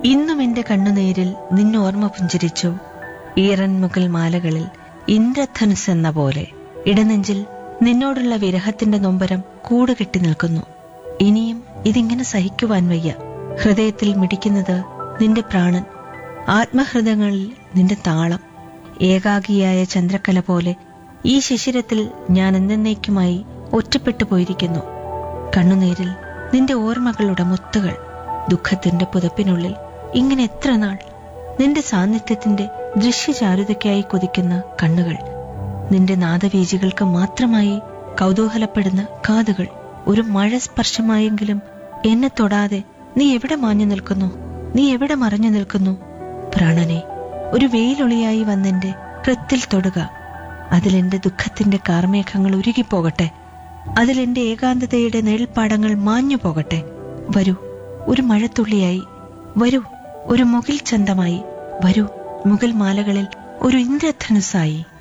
ഇന്നും എന്റെ കണ്ണുനീരിൽ നിന്നോർമ്മ പുഞ്ചിരിച്ചു ഈറൻ മുകൾ മാലകളിൽ ഇന്ദ്രധനുസ് എന്ന പോലെ ഇടനെഞ്ചിൽ നിന്നോടുള്ള വിരഹത്തിന്റെ നൊമ്പരം കൂടുകെട്ടി നിൽക്കുന്നു ഇനിയും ഇതിങ്ങനെ സഹിക്കുവാൻ വയ്യ ഹൃദയത്തിൽ മിടിക്കുന്നത് നിന്റെ പ്രാണൻ ആത്മഹൃദയങ്ങളിൽ നിന്റെ താളം ഏകാഗിയായ ചന്ദ്രക്കല പോലെ ഈ ശിശിരത്തിൽ ഞാൻ എന്നേക്കുമായി ഒറ്റപ്പെട്ടു പോയിരിക്കുന്നു കണ്ണുനീരിൽ നിന്റെ ഓർമ്മകളുടെ മുത്തുകൾ ദുഃഖത്തിന്റെ പുതപ്പിനുള്ളിൽ ഇങ്ങനെ എത്ര നാൾ നിന്റെ സാന്നിധ്യത്തിന്റെ ദൃശ്യചാരുതയ്ക്കായി കൊതിക്കുന്ന കണ്ണുകൾ നിന്റെ നാദവീജികൾക്ക് മാത്രമായി കൗതൂഹലപ്പെടുന്ന കാതുകൾ ഒരു മഴ സ്പർശമായെങ്കിലും എന്നെ തൊടാതെ നീ എവിടെ മാഞ്ഞു നിൽക്കുന്നു നീ എവിടെ മറഞ്ഞു നിൽക്കുന്നു പ്രാണനെ ഒരു വെയിലൊളിയായി വന്നെന്റെ ഹൃത്തിൽ തൊടുക അതിലെന്റെ ദുഃഖത്തിന്റെ കാർമേഘങ്ങൾ ഉരുകിപ്പോകട്ടെ അതിലെന്റെ ഏകാന്തതയുടെ നിഴൽപ്പാടങ്ങൾ മാഞ്ഞു പോകട്ടെ വരൂ ഒരു മഴത്തുള്ളിയായി വരൂ ഒരു മുകിൽ ചന്തമായി വരൂ മുഗൾ മാലകളിൽ ഒരു ഇന്ദ്രധനുസായി